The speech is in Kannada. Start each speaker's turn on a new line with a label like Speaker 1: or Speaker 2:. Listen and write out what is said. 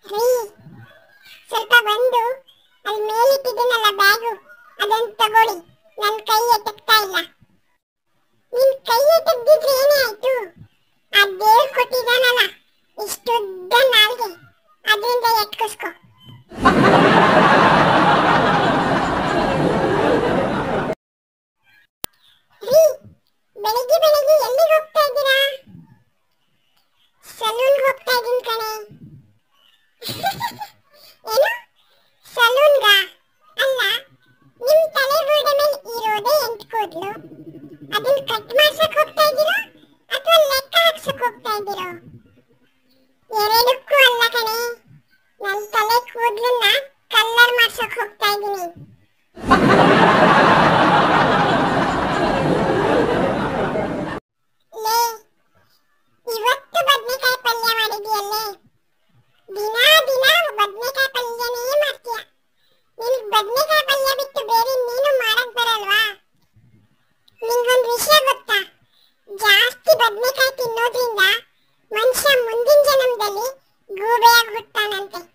Speaker 1: ರೀ ಸ್ವಲ್ಪ ಬಂದು ಅಲ್ಲಿ ಮೇಲಿಟ್ಟಿದ್ದೀನಲ್ಲ ಬ್ಯಾಗು ಅದನ್ನ ತಗೊಳ್ಳಿ ನನ್ನ ಕೈ ಎತ್ತಕ್ತಾ ಇಲ್ಲ ನಿನ್ ಕೈ ಎತ್ತದಿದ್ರೆ ಏನೇ ಆಯ್ತು ಆ ದೇವ್ರು ಕೊಟ್ಟಿದ್ದಾನಲ್ಲ ಇಷ್ಟುದ್ದ ನಾಲ್ಗೆ ಅದರಿಂದ ಎತ್ಕಿಸ್ಕೊ ರೀ ಬೆಳಿಗ್ಗೆ ಬೆಳಿಗ್ಗೆ ಎಲ್ಲಿಗೆ ಹೋಗ್ತಾ ಇದ್ದೀರಾ ಸಲೂನ್ಗೆ ಹೋಗ್ತಾ ಇದ್ದೀನಿ ಕಣೆ ಏನು ಸಲೂನ್ಗ ಅಲ್ಲ ನಿಮ್ ತಲೆ ಬುರುಡೆ ಮೇಲೆ ಇರೋದೇ ಎಂಟು ಕೂದಲು ಅದನ್ನ ಕಟ್ ಮಾಡ್ಸಕ್ ಹೋಗ್ತಾ ಇದ್ದೀರಾ ಅಥವಾ ಲೆಕ್ಕ ಹಾಕ್ಸಕ್ ಹೋಗ್ತಾ ಇದ್ದೀರೋ ಎರಡಕ್ಕೂ ಅಲ್ಲ ಕಣೆ ನನ್ ತಲೆ ಕೂದಲನ್ನ ಕಲ್ಲರ್ ಮಾಡ್ಸಕ್ ಹೋಗ್ತಾ ಇದ್ದೀನಿ ಲೇ ಇವತ್ತು ಬದ್ನೆಕಾಯಿ ಪಲ್ಯ ಮಾಡಿದ್ಯಲ್ಲೇ ದಿನಾ ದಿನ ಬದ್ನೆಕಾಯಿ ಪಲ್ಯನೇ ಮಾಡ್ತೀಯ ನಿನಗ್ ಬದ್ನೆಕಾಯಿ ಪಲ್ಯ ಬಿಟ್ಟು ಬೇರೆ ನೀನು ಮಾಡಕ್ ಬರಲ್ವಾ ನಿಂಗೊಂದ್ ವಿಷಯ ಗೊತ್ತಾ ಜಾಸ್ತಿ ಬದ್ನೆಕಾಯಿ ತಿನ್ನೋದ್ರಿಂದ ಮನುಷ್ಯ ಮುಂದಿನ ಜನ್ಮದಲ್ಲಿ ಗೂಬೆಯಾಗಿ ಹುಟ್ಟಾನಂತೆ